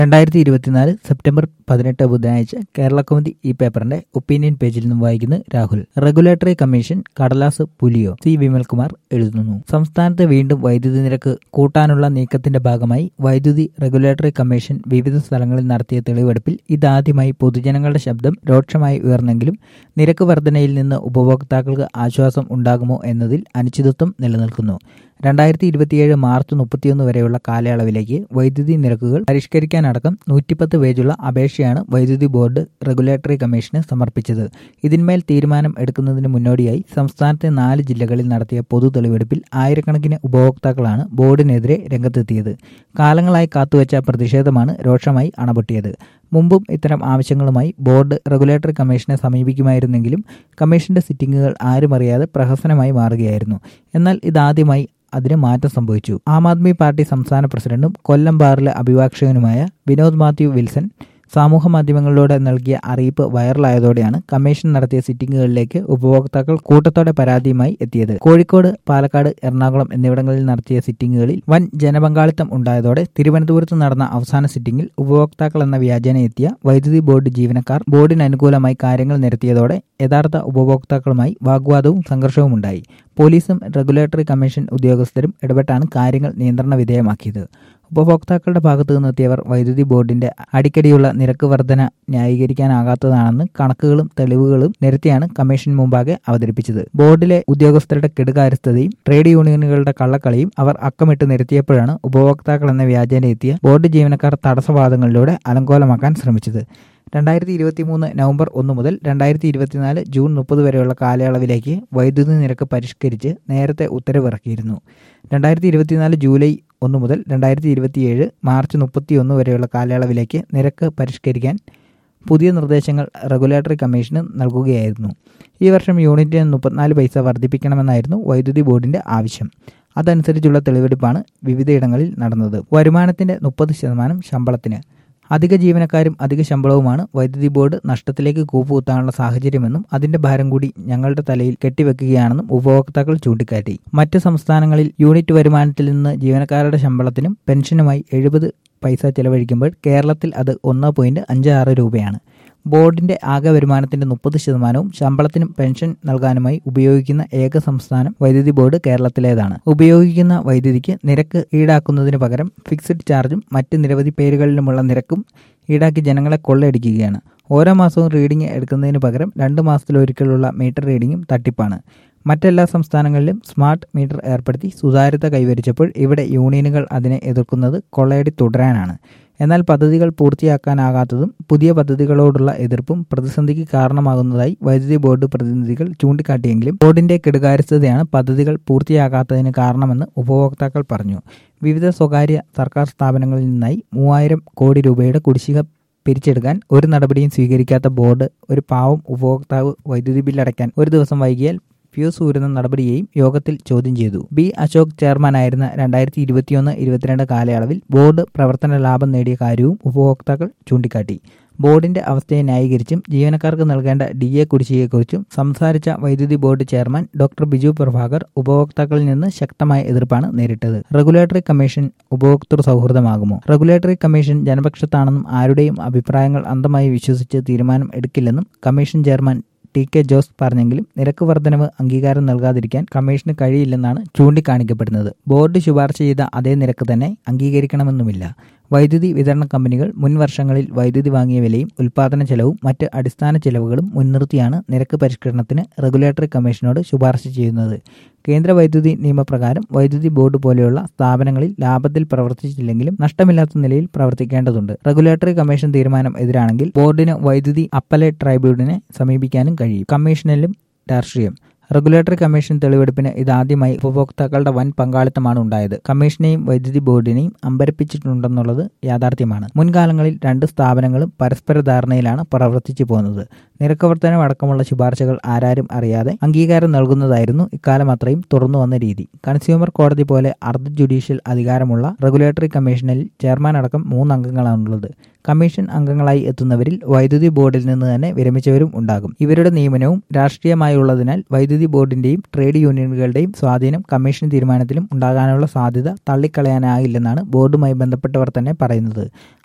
രണ്ടായിരത്തി ഇരുപത്തിനാല് സെപ്റ്റംബർ പതിനെട്ട് ബുധനാഴ്ച കേരള കൗമുദി ഈ പേപ്പറിന്റെ ഒപ്പീനിയൻ പേജിൽ നിന്നും വായിക്കുന്നു രാഹുൽ റെഗുലേറ്ററി കമ്മീഷൻ കടലാസ് പുലിയോ സി വിമൽകുമാർ എഴുതുന്നു സംസ്ഥാനത്ത് വീണ്ടും വൈദ്യുതി നിരക്ക് കൂട്ടാനുള്ള നീക്കത്തിന്റെ ഭാഗമായി വൈദ്യുതി റെഗുലേറ്ററി കമ്മീഷൻ വിവിധ സ്ഥലങ്ങളിൽ നടത്തിയ തെളിവെടുപ്പിൽ ഇതാദ്യമായി പൊതുജനങ്ങളുടെ ശബ്ദം രൂക്ഷമായി ഉയർന്നെങ്കിലും നിരക്ക് വർധനയിൽ നിന്ന് ഉപഭോക്താക്കൾക്ക് ആശ്വാസം ഉണ്ടാകുമോ എന്നതിൽ അനിശ്ചിതത്വം നിലനിൽക്കുന്നു രണ്ടായിരത്തി ഇരുപത്തിയേഴ് മാർച്ച് മുപ്പത്തിയൊന്ന് വരെയുള്ള കാലയളവിലേക്ക് വൈദ്യുതി നിരക്കുകൾ പരിഷ്കരിക്കാനടക്കം നൂറ്റിപ്പത്ത് പേജുള്ള അപേക്ഷയാണ് വൈദ്യുതി ബോർഡ് റെഗുലേറ്ററി കമ്മീഷന് സമർപ്പിച്ചത് ഇതിന്മേൽ തീരുമാനം എടുക്കുന്നതിന് മുന്നോടിയായി സംസ്ഥാനത്തെ നാല് ജില്ലകളിൽ നടത്തിയ പൊതു തെളിവെടുപ്പിൽ ആയിരക്കണക്കിന് ഉപഭോക്താക്കളാണ് ബോർഡിനെതിരെ രംഗത്തെത്തിയത് കാലങ്ങളായി കാത്തുവച്ച പ്രതിഷേധമാണ് രോഷമായി അണപൊട്ടിയത് മുമ്പും ഇത്തരം ആവശ്യങ്ങളുമായി ബോർഡ് റെഗുലേറ്ററി കമ്മീഷനെ സമീപിക്കുമായിരുന്നെങ്കിലും കമ്മീഷന്റെ സിറ്റിംഗുകൾ ആരും അറിയാതെ പ്രഹസനമായി മാറുകയായിരുന്നു എന്നാൽ ഇതാദ്യമായി അതിന് മാറ്റം സംഭവിച്ചു ആം ആദ്മി പാർട്ടി സംസ്ഥാന പ്രസിഡന്റും കൊല്ലം ബാറിലെ അഭിഭാഷകനുമായ വിനോദ് മാത്യു വിൽസൺ സമൂഹ മാധ്യമങ്ങളിലൂടെ നൽകിയ അറിയിപ്പ് വൈറലായതോടെയാണ് കമ്മീഷൻ നടത്തിയ സിറ്റിംഗുകളിലേക്ക് ഉപഭോക്താക്കൾ കൂട്ടത്തോടെ പരാതിയുമായി എത്തിയത് കോഴിക്കോട് പാലക്കാട് എറണാകുളം എന്നിവിടങ്ങളിൽ നടത്തിയ സിറ്റിംഗുകളിൽ വൻ ജനപങ്കാളിത്തം ഉണ്ടായതോടെ തിരുവനന്തപുരത്ത് നടന്ന അവസാന സിറ്റിംഗിൽ ഉപഭോക്താക്കൾ എന്ന വ്യാജേന എത്തിയ വൈദ്യുതി ബോർഡ് ജീവനക്കാർ ബോർഡിന് അനുകൂലമായി കാര്യങ്ങൾ നിരത്തിയതോടെ യഥാർത്ഥ ഉപഭോക്താക്കളുമായി വാഗ്വാദവും സംഘർഷവും ഉണ്ടായി പോലീസും റെഗുലേറ്ററി കമ്മീഷൻ ഉദ്യോഗസ്ഥരും ഇടപെട്ടാണ് കാര്യങ്ങൾ നിയന്ത്രണ വിധേയമാക്കിയത് ഉപഭോക്താക്കളുടെ ഭാഗത്തു നിന്നെത്തിയവർ വൈദ്യുതി ബോർഡിന്റെ അടിക്കടിയുള്ള നിരക്ക് വർധന ന്യായീകരിക്കാനാകാത്തതാണെന്ന് കണക്കുകളും തെളിവുകളും നിരത്തിയാണ് കമ്മീഷൻ മുമ്പാകെ അവതരിപ്പിച്ചത് ബോർഡിലെ ഉദ്യോഗസ്ഥരുടെ കെടുകാര്യസ്ഥതയും ട്രേഡ് യൂണിയനുകളുടെ കള്ളക്കളിയും അവർ അക്കമിട്ട് നിരത്തിയപ്പോഴാണ് ഉപഭോക്താക്കൾ എന്ന വ്യാജേന എത്തിയ ബോർഡ് ജീവനക്കാർ തടസ്സവാദങ്ങളിലൂടെ അലങ്കോലമാക്കാൻ ശ്രമിച്ചത് രണ്ടായിരത്തി ഇരുപത്തി മൂന്ന് നവംബർ ഒന്ന് മുതൽ രണ്ടായിരത്തി ഇരുപത്തിനാല് ജൂൺ മുപ്പത് വരെയുള്ള കാലയളവിലേക്ക് വൈദ്യുതി നിരക്ക് പരിഷ്കരിച്ച് നേരത്തെ ഉത്തരവിറക്കിയിരുന്നു രണ്ടായിരത്തി ഇരുപത്തിനാല് ജൂലൈ ഒന്ന് മുതൽ രണ്ടായിരത്തി ഇരുപത്തിയേഴ് മാർച്ച് മുപ്പത്തിയൊന്ന് വരെയുള്ള കാലയളവിലേക്ക് നിരക്ക് പരിഷ്കരിക്കാൻ പുതിയ നിർദ്ദേശങ്ങൾ റെഗുലേറ്ററി കമ്മീഷന് നൽകുകയായിരുന്നു ഈ വർഷം യൂണിറ്റിന് മുപ്പത്തിനാല് പൈസ വർദ്ധിപ്പിക്കണമെന്നായിരുന്നു വൈദ്യുതി ബോർഡിന്റെ ആവശ്യം അതനുസരിച്ചുള്ള തെളിവെടുപ്പാണ് വിവിധയിടങ്ങളിൽ നടന്നത് വരുമാനത്തിന്റെ മുപ്പത് ശതമാനം ശമ്പളത്തിന് അധിക ജീവനക്കാരും അധിക ശമ്പളവുമാണ് വൈദ്യുതി ബോർഡ് നഷ്ടത്തിലേക്ക് കൂപ്പുകുത്താനുള്ള സാഹചര്യമെന്നും അതിന്റെ ഭാരം കൂടി ഞങ്ങളുടെ തലയിൽ കെട്ടിവെക്കുകയാണെന്നും ഉപഭോക്താക്കൾ ചൂണ്ടിക്കാട്ടി മറ്റ് സംസ്ഥാനങ്ങളിൽ യൂണിറ്റ് വരുമാനത്തിൽ നിന്ന് ജീവനക്കാരുടെ ശമ്പളത്തിനും പെൻഷനുമായി എഴുപത് പൈസ ചെലവഴിക്കുമ്പോൾ കേരളത്തിൽ അത് ഒന്ന് പോയിന്റ് അഞ്ച് ആറ് രൂപയാണ് ബോർഡിന്റെ ആകെ വരുമാനത്തിന്റെ മുപ്പത് ശതമാനവും ശമ്പളത്തിനും പെൻഷൻ നൽകാനുമായി ഉപയോഗിക്കുന്ന ഏക സംസ്ഥാനം വൈദ്യുതി ബോർഡ് കേരളത്തിലേതാണ് ഉപയോഗിക്കുന്ന വൈദ്യുതിക്ക് നിരക്ക് ഈടാക്കുന്നതിന് പകരം ഫിക്സഡ് ചാർജും മറ്റ് നിരവധി പേരുകളിലുമുള്ള നിരക്കും ഈടാക്കി ജനങ്ങളെ കൊള്ളയടിക്കുകയാണ് ഓരോ മാസവും റീഡിംഗ് എടുക്കുന്നതിന് പകരം രണ്ട് മാസത്തിലൊരിക്കലുള്ള മീറ്റർ റീഡിംഗും തട്ടിപ്പാണ് മറ്റെല്ലാ സംസ്ഥാനങ്ങളിലും സ്മാർട്ട് മീറ്റർ ഏർപ്പെടുത്തി സുതാര്യത കൈവരിച്ചപ്പോൾ ഇവിടെ യൂണിയനുകൾ അതിനെ എതിർക്കുന്നത് കൊള്ളയടി തുടരാനാണ് എന്നാൽ പദ്ധതികൾ പൂർത്തിയാക്കാനാകാത്തതും പുതിയ പദ്ധതികളോടുള്ള എതിർപ്പും പ്രതിസന്ധിക്ക് കാരണമാകുന്നതായി വൈദ്യുതി ബോർഡ് പ്രതിനിധികൾ ചൂണ്ടിക്കാട്ടിയെങ്കിലും ബോർഡിന്റെ കെടുകാര്യസ്ഥതയാണ് പദ്ധതികൾ പൂർത്തിയാകാത്തതിന് കാരണമെന്ന് ഉപഭോക്താക്കൾ പറഞ്ഞു വിവിധ സ്വകാര്യ സർക്കാർ സ്ഥാപനങ്ങളിൽ നിന്നായി മൂവായിരം കോടി രൂപയുടെ കുടിശ്ശിക പിരിച്ചെടുക്കാൻ ഒരു നടപടിയും സ്വീകരിക്കാത്ത ബോർഡ് ഒരു പാവം ഉപഭോക്താവ് വൈദ്യുതി ബില്ലടയ്ക്കാൻ ഒരു ദിവസം വൈകിയാൽ ഫ്യൂസ് ഊരുന്ന നടപടിയെയും യോഗത്തിൽ ചോദ്യം ചെയ്തു ബി അശോക് ചെയർമാനായിരുന്ന രണ്ടായിരത്തി ഇരുപത്തിയൊന്ന് ഇരുപത്തിരണ്ട് കാലയളവിൽ ബോർഡ് പ്രവർത്തന ലാഭം നേടിയ കാര്യവും ഉപഭോക്താക്കൾ ചൂണ്ടിക്കാട്ടി ബോർഡിന്റെ അവസ്ഥയെ ന്യായീകരിച്ചും ജീവനക്കാർക്ക് നൽകേണ്ട ഡി എ കുടിശ്ശികയെക്കുറിച്ചും സംസാരിച്ച വൈദ്യുതി board chairman doctor Biju Prabhakar ഉപഭോക്താക്കളിൽ നിന്ന് ശക്തമായ എതിർപ്പാണ് നേരിട്ടത് റെഗുലേറ്ററി കമ്മീഷൻ ഉപഭോക്തൃ സൗഹൃദമാകുമോ റെഗുലേറ്ററി കമ്മീഷൻ ജനപക്ഷത്താണെന്നും ആരുടെയും അഭിപ്രായങ്ങൾ അന്ധമായി വിശ്വസിച്ച് തീരുമാനം എടുക്കില്ലെന്നും commission chairman T K Jose പറഞ്ഞെങ്കിലും നിരക്ക് വർധനവ് അംഗീകാരം നൽകാതിരിക്കാൻ കമ്മീഷന് കഴിയില്ലെന്നാണ് ചൂണ്ടിക്കാണിക്കപ്പെടുന്നത് ബോർഡ് ശുപാർശ ചെയ്ത അതേ നിരക്ക് തന്നെ അംഗീകരിക്കണമെന്നുമില്ല വൈദ്യുതി വിതരണ കമ്പനികൾ മുൻ വർഷങ്ങളിൽ വൈദ്യുതി വാങ്ങിയ വിലയും ഉൽപാദന ചെലവും മറ്റ് അടിസ്ഥാന ചെലവുകളും മുൻനിർത്തിയാണ് നിരക്ക് പരിഷ്കരണത്തിന് റെഗുലേറ്ററി കമ്മീഷനോട് ശുപാർശ ചെയ്യുന്നത് കേന്ദ്ര വൈദ്യുതി നിയമപ്രകാരം വൈദ്യുതി ബോർഡ് പോലെയുള്ള സ്ഥാപനങ്ങളിൽ ലാഭത്തിൽ പ്രവർത്തിച്ചില്ലെങ്കിലും നഷ്ടമില്ലാത്ത നിലയിൽ പ്രവർത്തിക്കേണ്ടതുണ്ട് റെഗുലേറ്ററി കമ്മീഷൻ തീരുമാനം എതിരാണെങ്കിൽ ബോർഡിന് വൈദ്യുതി അപ്പലേറ്റ് ട്രൈബ്യൂണലിനെ സമീപിക്കാനും കഴിയും കമ്മീഷനിലും രാഷ്ട്രീയം റെഗുലേറ്ററി കമ്മീഷൻ തെളിവെടുപ്പിന് ഇതാദ്യമായി ഉപഭോക്താക്കളുടെ വൻ പങ്കാളിത്തമാണ് ഉണ്ടായത് കമ്മീഷനെയും വൈദ്യുതി ബോർഡിനെയും അമ്പരപ്പിച്ചിട്ടുണ്ടെന്നുള്ളത് യാഥാർത്ഥ്യമാണ് മുൻകാലങ്ങളിൽ രണ്ട് സ്ഥാപനങ്ങളും പരസ്പര ധാരണയിലാണ് പ്രവർത്തിച്ചു പോകുന്നത് നിരക്കവർത്തനം അടക്കമുള്ള ശുപാർശകൾ ആരാരും അറിയാതെ അംഗീകാരം നൽകുന്നതായിരുന്നു ഇക്കാലം അത്രയും തുറന്നു വന്ന രീതി കൺസ്യൂമർ കോടതി പോലെ അർദ്ധ ജുഡീഷ്യൽ അധികാരമുള്ള റെഗുലേറ്ററി കമ്മീഷനിൽ ചെയർമാൻ അടക്കം മൂന്ന് അംഗങ്ങളാണുള്ളത് കമ്മീഷൻ അംഗങ്ങളായി എത്തുന്നവരിൽ വൈദ്യുതി ബോർഡിൽ നിന്ന് തന്നെ വിരമിച്ചവരും ഉണ്ടാകും ഇവരുടെ നിയമനവും രാഷ്ട്രീയമായുള്ളതിനാൽ വൈദ്യുതി ബോർഡിന്റെയും ട്രേഡ് യൂണിയനുകളുടെയും സ്വാധീനം കമ്മീഷൻ തീരുമാനത്തിലും ഉണ്ടാകാനുള്ള സാധ്യത തള്ളിക്കളയാനാകില്ലെന്നാണ് ബോർഡുമായി ബന്ധപ്പെട്ടവർ തന്നെ പറയുന്നത്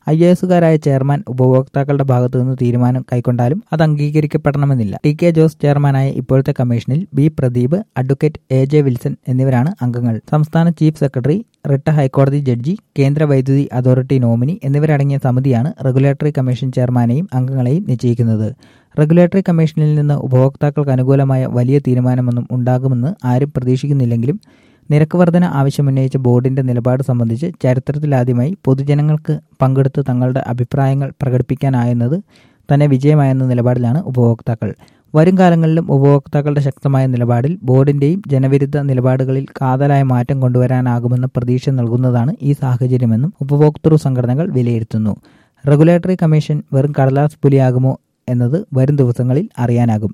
ഐ എ എസുകാരായ ചെയർമാൻ ഉപഭോക്താക്കളുടെ ഭാഗത്തു നിന്ന് തീരുമാനം കൈക്കൊണ്ടാലും അത് അംഗീകരിക്കപ്പെടണമെന്നില്ല ടി കെ ജോസ് ചെയർമാനായ ഇപ്പോഴത്തെ കമ്മീഷനിൽ B Pradeep advocate A J Wilson എന്നിവരാണ് അംഗങ്ങൾ സംസ്ഥാന ചീഫ് സെക്രട്ടറി റിട്ട ഹൈക്കോടതി ജഡ്ജി കേന്ദ്ര വൈദ്യുതി അതോറിറ്റി നോമിനി എന്നിവരടങ്ങിയ സമിതിയാണ് റെഗുലേറ്ററി കമ്മീഷൻ ചെയർമാനെയും അംഗങ്ങളെയും നിശ്ചയിക്കുന്നത് റെഗുലേറ്ററി കമ്മീഷനിൽ നിന്ന് ഉപഭോക്താക്കൾക്ക് അനുകൂലമായ വലിയ തീരുമാനമൊന്നും ഉണ്ടാകുമെന്ന് ആരും പ്രതീക്ഷിക്കുന്നില്ലെങ്കിലും നിരക്ക് വർധന ആവശ്യമുന്നയിച്ച ബോർഡിന്റെ നിലപാട് സംബന്ധിച്ച് ചരിത്രത്തിലാദ്യമായി പൊതുജനങ്ങൾക്ക് പങ്കെടുത്ത് തങ്ങളുടെ അഭിപ്രായങ്ങൾ പ്രകടിപ്പിക്കാനായെന്നത് തന്നെ വിജയമായെന്ന നിലപാടിലാണ് ഉപഭോക്താക്കൾ വരും കാലങ്ങളിലും ഉപഭോക്താക്കളുടെ ശക്തമായ നിലപാടിൽ ബോർഡിന്റെയും ജനവിരുദ്ധ നിലപാടുകളിൽ കാതലായ മാറ്റം കൊണ്ടുവരാനാകുമെന്ന പ്രതീക്ഷ നൽകുന്നതാണ് ഈ സാഹചര്യമെന്നും ഉപഭോക്തൃ സംഘടനകൾ വിലയിരുത്തുന്നു റെഗുലേറ്ററി കമ്മീഷൻ വെറും കടലാസ് പുലിയാകുമോ എന്നത് വരും ദിവസങ്ങളിൽ അറിയാനാകും